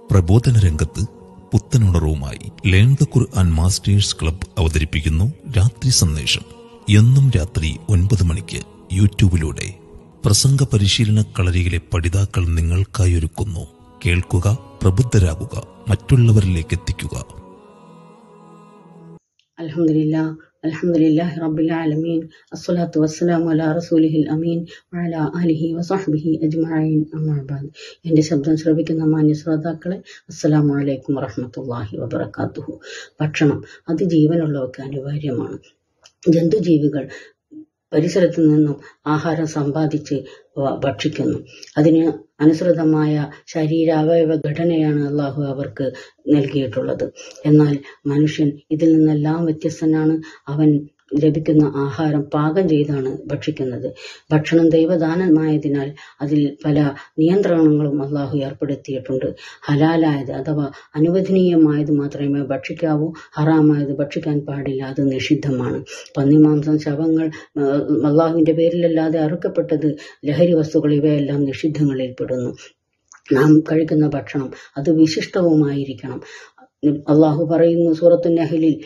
പ്രബോധന രംഗത്ത് പുത്തനുണർവുമായി learn the Quran masters club അവതരിപ്പിക്കുന്നു രാത്രി സന്ദേശം എന്നും രാത്രി ഒൻപത് മണിക്ക് യൂട്യൂബിലൂടെ പ്രസംഗ പരിശീലന കളരിയിലെ പഠിതാക്കൾ നിങ്ങൾക്കായി ഒരുക്കുന്നു കേൾക്കുക പ്രബുദ്ധരാകുക മറ്റുള്ളവരിലേക്ക് എത്തിക്കുക الحمد لله الحمد لله رب العالمين الصلاة والسلام على رسوله الأمين وعلى آله وصحبه أجمعين أما بعد എൻ്റെ ശബ്ദം ശ്രവിക്കുന്ന മാന്യ ശ്രോതാക്കളെ അസ്സലാമു അലൈക്കും വറഹ്മത്തുള്ളാഹി വബറകാതുഹു ഭക്ഷണം അത് ജീവനുള്ളവർക്ക് അനിവാര്യമാണ് ജന്തുജീവികൾ പരിസരത്തു നിന്നും ആഹാരം സമ്പാദിച്ച് വ- ഭക്ഷിക്കുന്നു അതിന് അനുസൃതമായ ശരീരാവയവ ഘടനയാണ് അള്ളാഹു അവർക്ക് നൽകിയിട്ടുള്ളത് എന്നാൽ മനുഷ്യൻ ഇതിൽ നിന്നെല്ലാം വ്യത്യസ്തനാണ് അവൻ ലഭിക്കുന്ന ആഹാരം പാകം ചെയ്താണ് ഭക്ഷിക്കുന്നത് ഭക്ഷണം ദൈവദാനമായതിനാൽ അതിൽ പല നിയന്ത്രണങ്ങളും അള്ളാഹു ഏർപ്പെടുത്തിയിട്ടുണ്ട് ഹലാലായത് അഥവാ അനുവദനീയമായത് മാത്രമേ ഭക്ഷിക്കാവൂ ഹറാമായത് ഭക്ഷിക്കാൻ പാടില്ല അത് നിഷിദ്ധമാണ് പന്നിമാംസം ശവങ്ങൾ ആ, അള്ളാഹുവിന്റെ പേരിലല്ലാതെ അറുക്കപ്പെട്ടത് ലഹരി വസ്തുക്കൾ ഇവയെല്ലാം നിഷിദ്ധങ്ങളിൽ പെടുന്നു നാം കഴിക്കുന്ന ഭക്ഷണം അത് വിശിഷ്ടവുമായിരിക്കണം അള്ളാഹു പറയുന്നു സൂറത്തു നഹലിൽ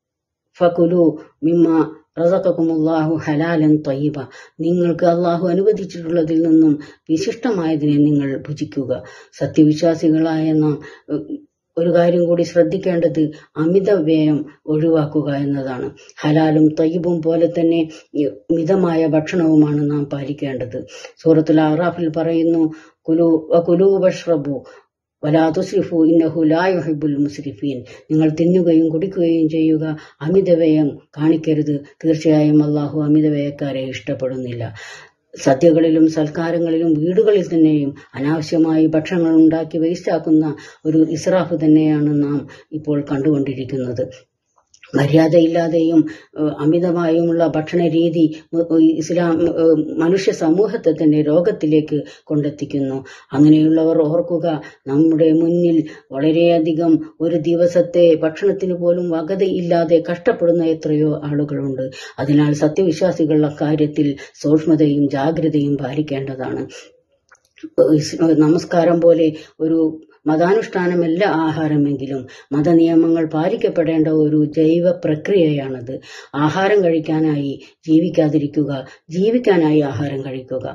ഫകുലു മിമ്മ റസഖക്കുമുല്ലാഹു ഹലാലൻ ത്വയ്യിബ നിങ്ങൾക്ക് അള്ളാഹു അനുവദിച്ചിട്ടുള്ളതിൽ നിന്നും വിശിഷ്ടമായതിനെ നിങ്ങൾ ഭുജിക്കുക സത്യവിശ്വാസികളായ നാം ഉം, ഒരു കാര്യം കൂടി ശ്രദ്ധിക്കേണ്ടത് അമിത വ്യയം ഒഴിവാക്കുക എന്നതാണ് ഹലാലും തയ്യബും പോലെ തന്നെ ഈ മിതമായ ഭക്ഷണവുമാണ് നാം പാലിക്കേണ്ടത് സൂറത്തുൽ ആറാഫിൽ പറയുന്നു കുലു കുലു വഷ്റബു വലാ തുസ്രിഫു ഇന്നഹു ലാ യുഹിബ്ബുൽ മുസ്രിഫീൻ നിങ്ങൾ തിന്നുകയും കുടിക്കുകയും ചെയ്യുക അമിതവ്യയം കാണിക്കരുത് തീർച്ചയായും അള്ളാഹു അമിതവ്യയക്കാരെ ഇഷ്ടപ്പെടുന്നില്ല സദ്യകളിലും സൽക്കാരങ്ങളിലും വീടുകളിൽ തന്നെയും അനാവശ്യമായി ഭക്ഷണങ്ങൾ ഉണ്ടാക്കി വേസ്റ്റാക്കുന്ന ഒരു ഇസ്രാഫ് തന്നെയാണ് നാം ഇപ്പോൾ കണ്ടുകൊണ്ടിരിക്കുന്നത് മര്യാദയില്ലാതെയും ഏഹ്, അമിതമായുമുള്ള ഭക്ഷണ രീതി മു- ഇസ്ലാം ഏഹ്, മനുഷ്യ സമൂഹത്തെ തന്നെ രോഗത്തിലേക്ക് കൊണ്ടെത്തിക്കുന്നു അങ്ങനെയുള്ളവർ ഓർക്കുക നമ്മുടെ മുന്നിൽ വളരെയധികം ഒരു ദിവസത്തെ ഭക്ഷണത്തിന് പോലും വകതയില്ലാതെ കഷ്ടപ്പെടുന്ന എത്രയോ ആളുകളുണ്ട് അതിനാൽ സത്യവിശ്വാസികൾ അക്കാര്യത്തിൽ സൂക്ഷ്മതയും ജാഗ്രതയും പാലിക്കേണ്ടതാണ് ഇസ് നമസ്കാരം പോലെ ഒരു മതാനുഷ്ഠാനമല്ല ആഹാരമെങ്കിലും മതനിയമങ്ങൾ പാലിക്കപ്പെടേണ്ട ഒരു ജൈവ പ്രക്രിയയാണത് ആഹാരം കഴിക്കാനായി ജീവിക്കാതിരിക്കുക ജീവിക്കാനായി ആഹാരം കഴിക്കുക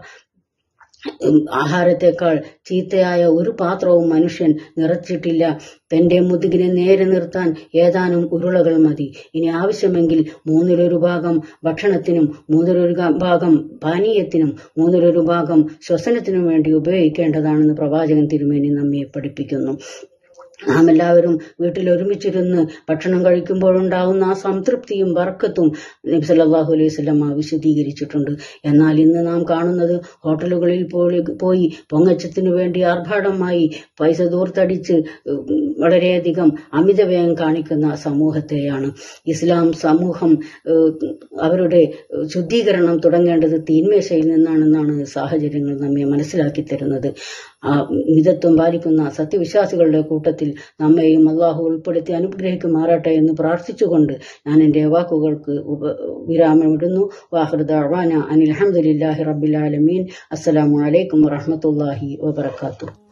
ഉം, ആഹാരത്തെക്കാൾ ചീത്തയായ ഒരു പാത്രവും മനുഷ്യൻ നിറച്ചിട്ടില്ല തന്റെ മുതുകിനെ നേരെ നിർത്താൻ ഏതാനും ഉരുളകൾ മതി ഇനി ആവശ്യമെങ്കിൽ മൂന്നിലൊരു ഭാഗം ഭക്ഷണത്തിനും മൂന്നിലൊരു ഗ- ഭാഗം പാനീയത്തിനും മൂന്നിലൊരു ഭാഗം ശ്വസനത്തിനും വേണ്ടി ഉപയോഗിക്കേണ്ടതാണെന്ന് പ്രവാചകൻ തിരുമേനി നമ്മെ പഠിപ്പിക്കുന്നു നാം എല്ലാവരും വീട്ടിൽ ഒരുമിച്ചിരുന്ന് ഭക്ഷണം കഴിക്കുമ്പോഴുണ്ടാവുന്ന ആ സംതൃപ്തിയും ബർക്കത്തും നബി സല്ലല്ലാഹു അലൈഹി വസല്ലമ വിശദീകരിച്ചിട്ടുണ്ട് എന്നാൽ ഇന്ന് നാം കാണുന്നത് ഹോട്ടലുകളിൽ പോയി പോയി പൊങ്ങച്ചത്തിനു വേണ്ടി ആർഭാടമായി പൈസ ദൂർത്തടിച്ച് ഉം, വളരെയധികം അമിതവ്യയം കാണിക്കുന്ന സമൂഹത്തെയാണ് ഇസ്ലാം സമൂഹം ഏഹ്, അവരുടെ ശുദ്ധീകരണം തുടങ്ങേണ്ടത് തീന്മേശയിൽ നിന്നാണെന്നാണ് സാഹചര്യങ്ങൾ നമ്മെ മനസ്സിലാക്കി തരുന്നത് ആ മിതത്വം പാലിക്കുന്ന സത്യവിശ്വാസികളുടെ കൂട്ടത്തിൽ നമ്മെയും അള്ളാഹു ഉൾപ്പെടുത്തി അനുഗ്രഹിക്കുമാറാട്ടെ എന്ന് പ്രാർത്ഥിച്ചുകൊണ്ട് ഞാൻ എൻ്റെ വാക്കുകൾക്ക് ഉപ വിരാമമിടുന്നു വാഹൃദ അവാന അനിൽ അഹമ്മദില്ലാഹി റബ്ബിൽ ആലമീൻ അസ്സലാമു അലൈക്കും വറഹ്മത്തുള്ളാഹി വബറകാതുഹു